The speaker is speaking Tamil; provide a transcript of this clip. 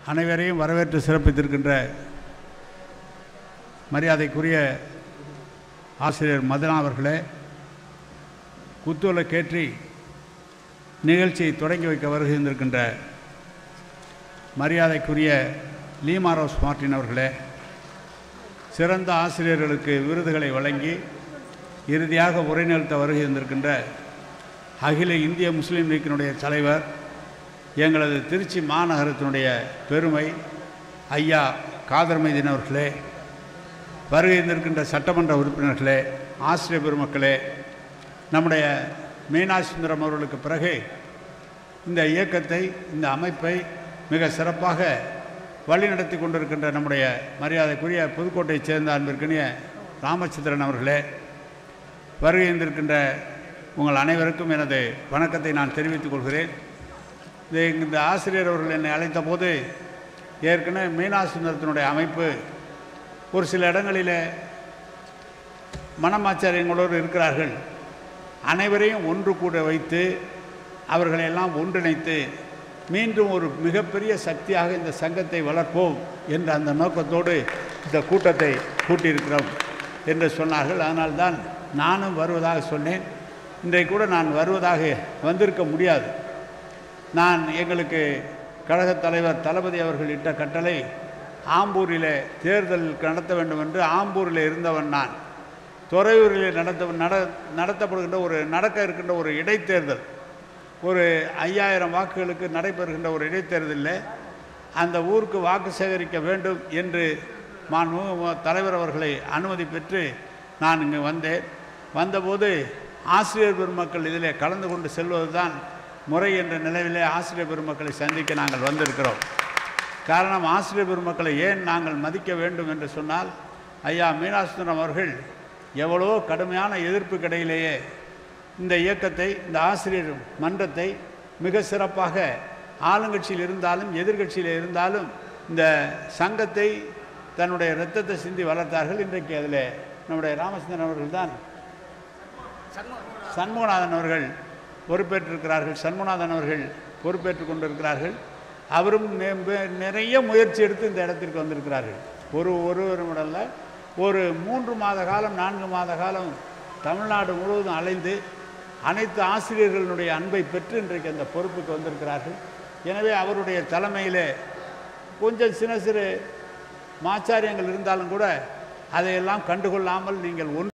அனைவரையும் வரவேற்று சிறப்பித்திருக்கின்ற மரியாதைக்குரிய ஆசிரியர் மதனா அவர்களே குத்தூலக்கேற்றி நிகழ்ச்சியை தொடங்கி வைக்க வருகின்றிருக்கின்ற மரியாதைக்குரிய லீமாரோஸ் மார்ட்டின் அவர்களே சிறந்த ஆசிரியர்களுக்கு விருதுகளை வழங்கி இறுதியாக உரை நிறுத்த வருகை இருந்திருக்கின்ற அகில இந்திய முஸ்லீம் லீக்கினுடைய தலைவர் எங்களது திருச்சி மாநகரத்தினுடைய பெருமை ஐயா காதர் மைதீன் அவர்களே வருகை இருந்திருக்கின்ற சட்டமன்ற உறுப்பினர்களே ஆசிரியர் பெருமக்களே நம்முடைய மீனாட்சி சுந்தரம் அவர்களுக்கு பிறகு இந்த இயக்கத்தை இந்த அமைப்பை மிக சிறப்பாக வழிநடத்தி கொண்டிருக்கின்ற நம்முடைய மரியாதைக்குரிய புதுக்கோட்டையைச் சேர்ந்த அன்பிற்கினிய ராமச்சந்திரன் அவர்களே வருகை இருந்திருக்கின்ற உங்கள் அனைவருக்கும் எனது வணக்கத்தை நான் தெரிவித்துக் கொள்கிறேன் இது இந்த ஆசிரியர் அவர்கள் என்னை அழைத்த போது ஏற்கனவே மீனாட்சி சுந்தரத்தினுடைய அமைப்பு ஒரு சில இடங்களில் மனமாச்சாரியங்களோடு இருக்கிறார்கள் அனைவரையும் ஒன்று கூட வைத்து அவர்களை எல்லாம் ஒன்றிணைத்து மீண்டும் ஒரு மிகப்பெரிய சக்தியாக இந்த சங்கத்தை வளர்ப்போம் என்ற அந்த நோக்கத்தோடு இந்த கூட்டத்தை கூட்டியிருக்கிறோம் என்று சொன்னார்கள் அதனால்தான் நானும் வருவதாக சொன்னேன் இன்றைக்கு கூட நான் வருவதாக வந்திருக்க முடியாது நான் எங்களுக்கு கழகத் தலைவர் தளபதி அவர்கள் இட்ட கட்டளை ஆம்பூரிலே தேர்தல் நடத்த வேண்டும் என்று ஆம்பூரில் இருந்தவன் நான் துறையூரில் நடத்த நட நடத்தப்படுகின்ற ஒரு நடக்க இருக்கின்ற ஒரு இடைத்தேர்தல் ஒரு ஐயாயிரம் வாக்குகளுக்கு நடைபெறுகின்ற ஒரு இடைத்தேர்தலில் அந்த ஊருக்கு வாக்கு சேகரிக்க வேண்டும் என்று மாண்புமிகு தலைவர் அவர்களை அனுமதி பெற்று நான் இங்கு வந்தேன் வந்தபோது ஆசிரியர் பெருமக்கள் இதில் கலந்து கொண்டு செல்வது தான் முறை என்ற நிலையிலே ஆசிரியர் பெருமக்களை சந்திக்க நாங்கள் வந்திருக்கிறோம் காரணம் ஆசிரியர் பெருமக்களை ஏன் நாங்கள் மதிக்க வேண்டும் என்று சொன்னால் ஐயா மீனாசுந்தரம் அவர்கள் எவ்வளோ கடுமையான எதிர்ப்பு கிடையிலேயே இந்த இயக்கத்தை இந்த ஆசிரியர் மன்றத்தை மிக சிறப்பாக ஆளுங்கட்சியில் இருந்தாலும் எதிர்கட்சியில் இருந்தாலும் இந்த சங்கத்தை தன்னுடைய இரத்தத்தை சிந்தி வளர்த்தார்கள் இன்றைக்கு அதில் நம்முடைய ராமச்சந்திரன் அவர்கள் தான் சண்முகநாதன் அவர்கள் பொறுப்பேற்றிருக்கிறார்கள் சண்முகநாதன் அவர்கள் பொறுப்பேற்று கொண்டிருக்கிறார்கள் அவரும் நிறைய முயற்சி எடுத்து இந்த இடத்திற்கு வந்திருக்கிறார்கள் ஒரு ஒருவருமிடல்ல ஒரு மூன்று மாத காலம் நான்கு மாத காலம் தமிழ்நாடு முழுவதும் அலைந்து அனைத்து ஆசிரியர்களுடைய அன்பை பெற்று இன்றைக்கு அந்த பொறுப்புக்கு வந்திருக்கிறார்கள் எனவே அவருடைய தலைமையில் கொஞ்சம் சின்ன சிறு மாச்சாரியங்கள் இருந்தாலும் கூட அதையெல்லாம் கண்டுகொள்ளாமல் நீங்கள் ஒன்று